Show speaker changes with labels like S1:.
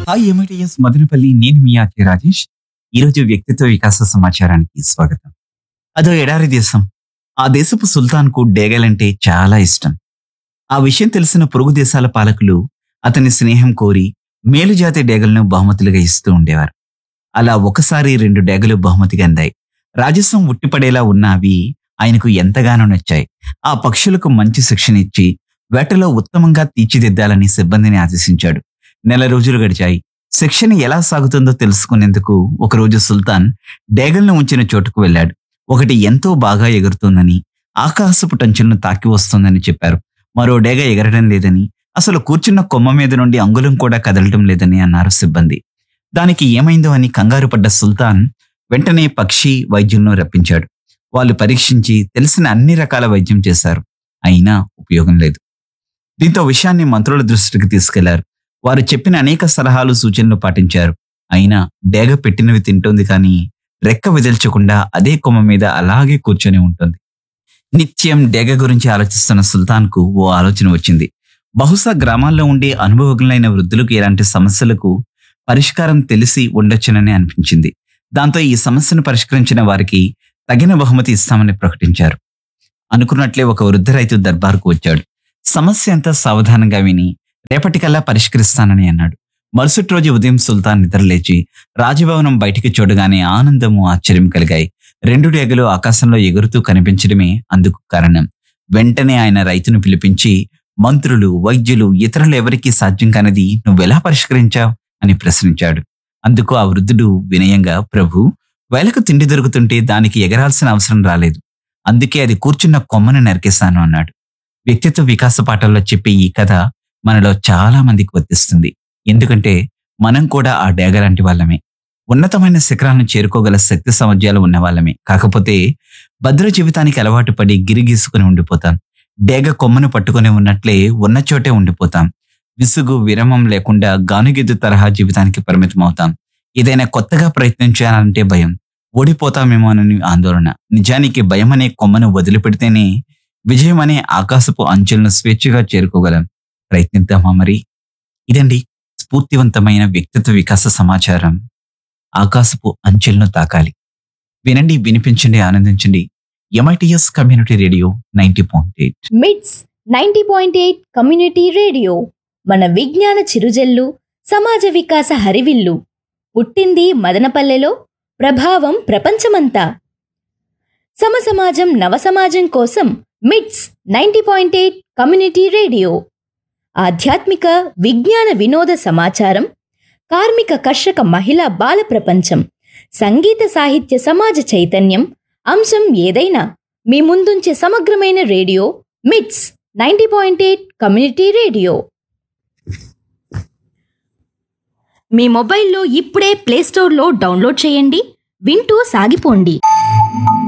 S1: hi MITS Madanapalle నేను మీ RK Rajesh ఈరోజు వ్యక్తిత్వ వికాస సమాచారానికి స్వాగతం అదో ఎడారి దేశం ఆ దేశపు సుల్తాన్కు డేగలంటే చాలా ఇష్టం ఆ విషయం తెలిసిన పొరుగు దేశాల పాలకులు అతని స్నేహం కోరి మేలుజాతి డేగలను బహుమతులుగా ఇస్తూ ఉండేవారు అలా ఒకసారి రెండు డేగలు బహుమతిగా అందాయి రాజస్వం ఉట్టిపడేలా ఉన్న అవి ఆయనకు ఎంతగానో నచ్చాయి ఆ పక్షులకు మంచి శిక్షణ ఇచ్చి వేటలో ఉత్తమంగా తీర్చిదిద్దాలని సిబ్బందిని ఆదేశించాడు నెల రోజులు గడిచాయి శిక్షణ ఎలా సాగుతుందో తెలుసుకునేందుకు ఒకరోజు సుల్తాన్ డేగల్ను ఉంచిన చోటుకు వెళ్ళాడు ఒకటి ఎంతో బాగా ఎగురుతోందని ఆకాశపు టంచులను తాకి వస్తోందని చెప్పారు మరో డేగ ఎగరడం లేదని అసలు కూర్చున్న కొమ్మ మీద నుండి అంగుళం కూడా కదలటం లేదని అన్నారు సిబ్బంది దానికి ఏమైందో అని కంగారు పడ్డ సుల్తాన్ వెంటనే పక్షి వైద్యులను రప్పించాడు వాళ్ళు పరీక్షించి తెలిసిన అన్ని రకాల వైద్యం చేశారు అయినా ఉపయోగం లేదు దీంతో విషయాన్ని మంత్రుల దృష్టికి తీసుకెళ్లారు వారు చెప్పిన అనేక సలహాలు సూచనలు పాటించారు అయినా డేగ పెట్టినవి తింటోంది కానీ రెక్క విదిల్చకుండా అదే కొమ్మ మీద అలాగే కూర్చొని ఉంటుంది నిత్యం డేగ గురించి ఆలోచిస్తున్న సుల్తాన్కు ఓ ఆలోచన వచ్చింది బహుశా గ్రామాల్లో ఉండే అనుభవజ్ఞులైన వృద్ధులకు ఇలాంటి సమస్యలకు పరిష్కారం తెలిసి ఉండొచ్చునని అనిపించింది దాంతో ఈ సమస్యను పరిష్కరించిన వారికి తగిన బహుమతి ఇస్తామని ప్రకటించారు అనుకున్నట్లే ఒక వృద్ధ రైతు దర్బార్కు వచ్చాడు సమస్య అంతా సావధానంగా విని రేపటికల్లా పరిష్కరిస్తానని అన్నాడు మరుసటి రోజు ఉదయం సుల్తాన్ నిద్రలేచి రాజభవనం బయటికి చూడగానే ఆనందము ఆశ్చర్యం కలిగాయి రెండు డేగలు ఆకాశంలో ఎగురుతూ కనిపించడమే అందుకు కారణం వెంటనే ఆయన రైతును పిలిపించి మంత్రులు వైద్యులు ఇతరులు ఎవరికీ సాధ్యం కానిది నువ్వెలా పరిష్కరించావు అని ప్రశ్నించాడు అందుకు ఆ వృద్ధుడు వినయంగా ప్రభు వేలకు తిండి దొరుకుతుంటే దానికి ఎగరాల్సిన అవసరం రాలేదు అందుకే అది కూర్చున్న కొమ్మను నరికేశాను అన్నాడు వ్యక్తిత్వ వికాస పాఠాల్లో చెప్పే ఈ కథ మనలో చాలా మందికి వర్తిస్తుంది ఎందుకంటే మనం కూడా ఆ డేగ లాంటి వాళ్ళమే ఉన్నతమైన శిఖరాలను చేరుకోగల శక్తి సామర్థ్యాలు ఉన్న వాళ్ళమే కాకపోతే భద్ర జీవితానికి అలవాటు పడి గిరిగీసుకుని ఉండిపోతాం డేగ కొమ్మను పట్టుకుని ఉన్నట్లే ఉన్న చోటే ఉండిపోతాం విసుగు విరమం లేకుండా గానుగిద్దు తరహా జీవితానికి పరిమితం అవుతాం ఏదైనా కొత్తగా ప్రయత్నించాలంటే భయం ఓడిపోతామేమోనని ఆందోళన నిజానికి భయం అనే కొమ్మను వదిలిపెడితేనే విజయం అనే ఆకాశపు అంచులను స్వేచ్ఛగా చేరుకోగలం ప్రయత్నిద్దామా మరి ఇదండి స్ఫూర్తివంతమైన వ్యక్తిత్వ వికాస సమాచారం ఆకాశపు అంచెలను తాకాలి వినండి వినిపించండి ఆనందించండి MITS community radio ninety point eight
S2: MITS ninety point eight community radio మన విజ్ఞాన చిరుజల్లు సమాజ వికాస హరివిల్లు పుట్టింది మదనపల్లెలో ప్రభావం ప్రపంచమంతా సమసమాజం నవసమాజం కోసం MITS ninety point eight community radio ఆధ్యాత్మిక విజ్ఞాన వినోద సమాచారం కార్మిక కర్షక మహిళా బాల ప్రపంచం సంగీత సాహిత్య సమాజ చైతన్యం అంశం ఏదైనా మీ ముందుంచే సమగ్రమైన radio MITS ninety point eight community radio మీ మొబైల్లో ఇప్పుడే ప్లేస్టోర్లో డౌన్లోడ్ చేయండి వింటూ సాగిపోండి